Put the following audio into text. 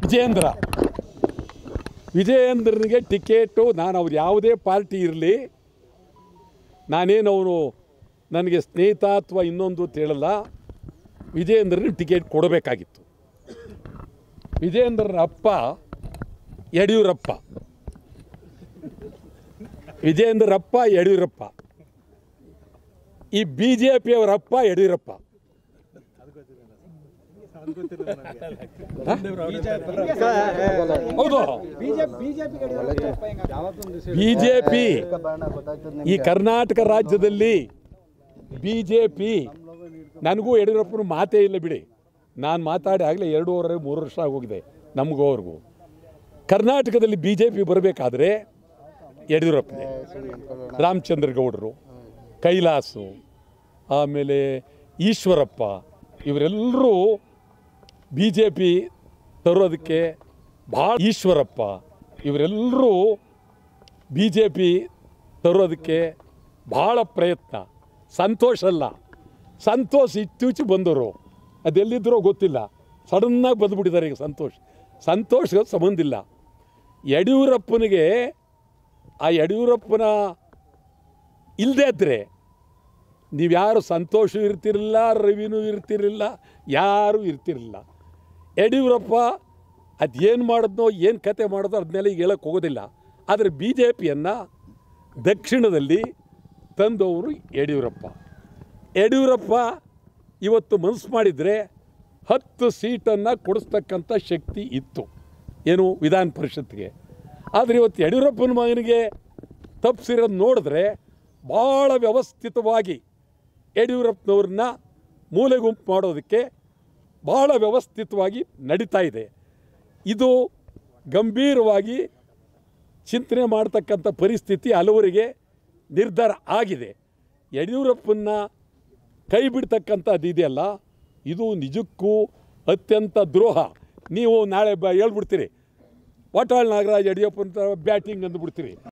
Vijayendra ವಿಜಯೇಂದ್ರನಿಗೆ ticket ನಾನು ಅವ್ರು ಯಾವುದೇ ಪಾರ್ಟಿ ಇರಲಿ ನಾನೇನು ಅವನು ನನಗೆ ಸ್ನೇಹಿತ ಅಥವಾ ಇನ್ನೊಂದು ಅಂತ ಹೇಳಲ್ಲ ವಿಜಯೇಂದ್ರನಿಗೆ ಟಿಕೆಟ್ ಕೊಡಬೇಕಾಗಿತ್ತು ವಿಜಯೇಂದ್ರನ ಅಪ್ಪ ಯಡಿಯೂರಪ್ಪ ವಿಜಯೇಂದ್ರಪ್ಪ ಯಡಿಯೂರಪ್ಪ ಈ ಬಿ ಜೆ ಪಿಯವರಪ್ಪ ಯಡಿಯೂರಪ್ಪ ಹೌದು ಬಿ ಜೆ ಪಿ ಈ ಕರ್ನಾಟಕ ರಾಜ್ಯದಲ್ಲಿ ಬಿ ಜೆ ಪಿ ನನಗೂ ಯಡಿಯೂರಪ್ಪನ ಮಾತೇ ಇಲ್ಲ ಬಿಡಿ ನಾನು ಮಾತಾಡಿ ಆಗಲೇ ಎರಡೂವರೆ ಮೂರು ವರ್ಷ ಆಗೋಗಿದೆ ನಮಗೂ ಅವ್ರಿಗೂ ಕರ್ನಾಟಕದಲ್ಲಿ ಬಿ ಜೆ ಪಿ ಬರಬೇಕಾದ್ರೆ ಯಡಿಯೂರಪ್ಪನೇ ರಾಮಚಂದ್ರ ಗೌಡರು ಕೈಲಾಸು ಆಮೇಲೆ ಈಶ್ವರಪ್ಪ ಇವರೆಲ್ಲರೂ ಬಿ ಜೆ ಪಿ ತರೋದಕ್ಕೆ ಭಾಳ ಈಶ್ವರಪ್ಪ ಇವರೆಲ್ಲರೂ ಬಿ ಜೆ ಪಿ ತರೋದಕ್ಕೆ ಭಾಳ ಪ್ರಯತ್ನ ಸಂತೋಷ ಅಲ್ಲ ಸಂತೋಷ್ ಇತ್ತೀಚೆಗೆ ಬಂದವರು ಅದೆಲ್ಲಿದ್ದರೋ ಗೊತ್ತಿಲ್ಲ ಸಡನ್ನಾಗಿ ಬಂದುಬಿಟ್ಟಿದ್ದಾರೆ ಈಗ ಸಂತೋಷ್ ಸಂತೋಷ್ ಸಂಬಂಧ ಇಲ್ಲ ಯಡಿಯೂರಪ್ಪನಿಗೆ ಆ ಯಡಿಯೂರಪ್ಪನ ಇಲ್ಲದೇ ಇದ್ದರೆ ನೀವ್ಯಾರು ಸಂತೋಷ ಇರ್ತಿರಲಿಲ್ಲ ರವಿನೂ ಇರ್ತಿರಲಿಲ್ಲ ಯಾರೂ ಇರ್ತಿರಲಿಲ್ಲ ಯಡಿಯೂರಪ್ಪ ಅದೇನು ಮಾಡಿದ್ನೋ ಏನು ಕತೆ ಮಾಡಿದ್ನೋ ಅದನ್ನೆಲ್ಲ ಈಗ ಹೇಳಕ್ಕೆ ಹೋಗೋದಿಲ್ಲ ಆದರೆ ಬಿ ಜೆ ಪಿಯನ್ನು ದಕ್ಷಿಣದಲ್ಲಿ ತಂದವರು ಯಡಿಯೂರಪ್ಪ ಯಡಿಯೂರಪ್ಪ ಇವತ್ತು ಮನಸ್ಸು ಮಾಡಿದರೆ ಹತ್ತು ಸೀಟನ್ನು ಕೊಡಿಸ್ತಕ್ಕಂಥ ಶಕ್ತಿ ಇತ್ತು ಏನು ವಿಧಾನ ಪರಿಷತ್ಗೆ ಆದರೆ ಇವತ್ತು ಯಡಿಯೂರಪ್ಪನ ಮಗನಿಗೆ ತಪ್ಪಿಸಿರೋದು ನೋಡಿದ್ರೆ ಭಾಳ ವ್ಯವಸ್ಥಿತವಾಗಿ ಯಡಿಯೂರಪ್ಪನವ್ರನ್ನ ಮೂಲೆ ಗುಂಪು ಮಾಡೋದಕ್ಕೆ ಭಾಳ ವ್ಯವಸ್ಥಿತವಾಗಿ ನಡೀತಾ ಇದೆ ಇದು ಗಂಭೀರವಾಗಿ ಚಿಂತನೆ ಮಾಡ್ತಕ್ಕಂಥ ಪರಿಸ್ಥಿತಿ ಹಲವರಿಗೆ ನಿರ್ಧಾರ ಆಗಿದೆ ಯಡಿಯೂರಪ್ಪನ ಕೈ ಬಿಡ್ತಕ್ಕಂಥದ್ದು ಇದೆಯಲ್ಲ ಇದು ನಿಜಕ್ಕೂ ಅತ್ಯಂತ ದ್ರೋಹ ನೀವು ನಾಳೆ ಬ ಹೇಳ್ಬಿಡ್ತೀರಿ ವಾಟಾಳ್ ನಾಗರಾಜ್ ಯಡಿಯೂರಪ್ಪನ ಬ್ಯಾಟಿಂಗ್ ಅಂದ್ಬಿಡ್ತೀರಿ